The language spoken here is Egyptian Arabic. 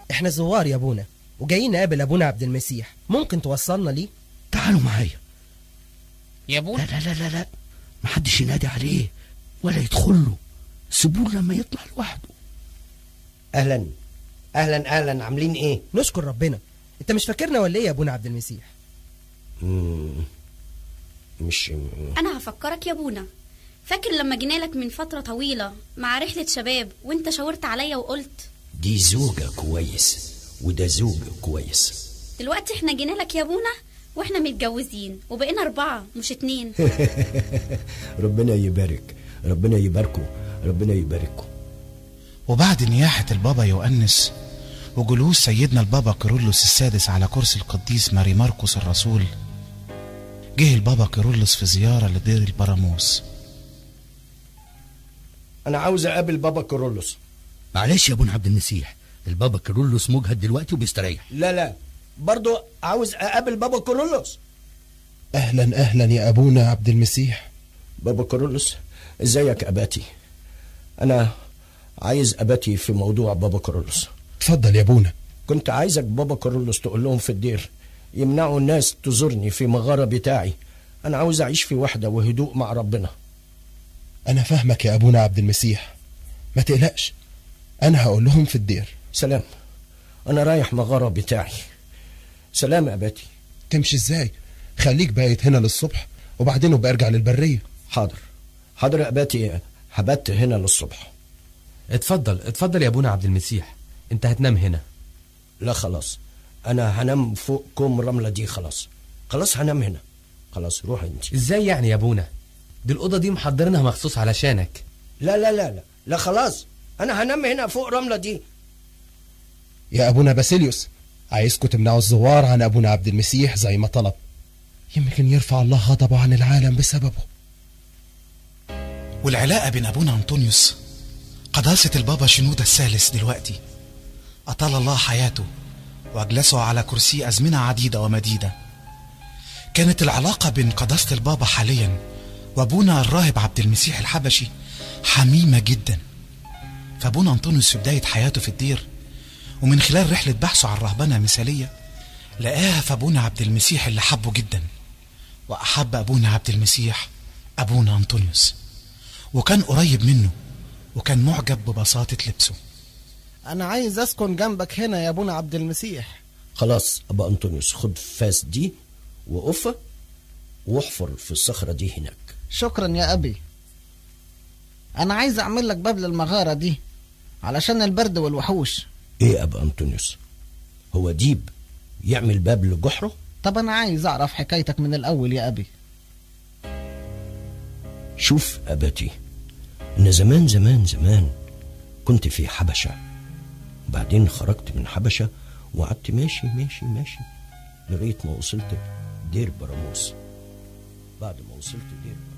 احنا زوار يا ابونا وجايين نقابل ابونا عبد المسيح ممكن توصلنا ليه تعالوا معايا يا لا ابونا لا لا لا لا محدش ينادي عليه ولا يدخل له سيبوه لما يطلع لوحده اهلا اهلا اهلا عاملين ايه نشكر ربنا انت مش فاكرنا ولا ايه يا ابونا عبد المسيح مم. مش انا هفكرك يا بونا فاكر لما جينا لك من فترة طويلة مع رحلة شباب وانت شاورت عليا وقلت دي زوجة كويس وده زوج كويس دلوقتي احنا جينا لك يا بونا واحنا متجوزين وبقينا اربعة مش اتنين ربنا يبارك ربنا يباركه ربنا يباركه وبعد نياحة البابا يؤنس وجلوس سيدنا البابا كيرلس السادس على كرسي القديس ماري ماركوس الرسول جه البابا كيرلس في زيارة لدير البراموس انا عاوز اقابل بابا كورولوس معلش يا ابونا عبد المسيح البابا كيرلس مجهد دلوقتي وبيستريح لا لا برضو عاوز اقابل بابا كورولوس أهلا أهلا يا أبونا عبد المسيح بابا كورولوس ازيك اباتي انا عايز اباتي في موضوع بابا كورولوس اتفضل يا أبونا كنت عايزك بابا كورولوس تقول لهم في الدير يمنعوا الناس تزورني في مغارة بتاعي انا عاوز اعيش في وحدة وهدوء مع ربنا أنا فاهمك يا أبونا عبد المسيح ما تقلقش أنا هقول لهم في الدير سلام انا رايح مغارة بتاعي سلام يا اباتي تمشي إزاي خليك بايت هنا للصبح وبعدين ابقى ارجع للبرية حاضر حاضر يا اباتي هبت هنا للصبح اتفضل اتفضل يا ابونا عبد المسيح انت هتنام هنا لا خلاص انا هنام فوق كوم رملة دي خلاص خلاص هنام هنا خلاص روح انت ازاي يعني يا ابونا دي الاوضه دي محضرينها مخصوص علشانك لا لا لا لا لا خلاص انا هنام هنا فوق رملة دي يا أبونا باسيليوس عايزكم تمنعوا الزوار عن أبونا عبد المسيح زي ما طلب يمكن يرفع الله غضبه عن العالم بسببه والعلاقة بين أبونا أنطونيوس قداسة البابا شنودة الثالث دلوقتي أطال الله حياته وأجلسه على كرسي أزمنة عديدة ومديدة كانت العلاقة بين قداسة البابا حاليا وأبونا الراهب عبد المسيح الحبشي حميمة جدا فأبونا أنطونيوس في بداية حياته في الدير ومن خلال رحلة بحثه عن رهبنة مثالية لقاها في أبونا عبد المسيح اللي حبه جدا وأحب أبونا عبد المسيح أبونا أنطونيوس وكان قريب منه وكان معجب ببساطة لبسه أنا عايز أسكن جنبك هنا يا أبونا عبد المسيح خلاص ابا انطونيوس خد فاس دي وقفة واحفر في الصخرة دي هناك شكرا يا أبي أنا عايز أعمل لك باب للمغارة دي علشان البرد والوحوش ايه يا ابا انطونيوس هو ديب يعمل باب لجحره طب أنا عايز أعرف حكايتك من الأول يا أبي شوف أباتي إن زمان زمان زمان كنت في حبشة وبعدين خرجت من حبشة وقعدت ماشي ماشي ماشي لغاية ما وصلت دير براموس بعد ما وصلت دير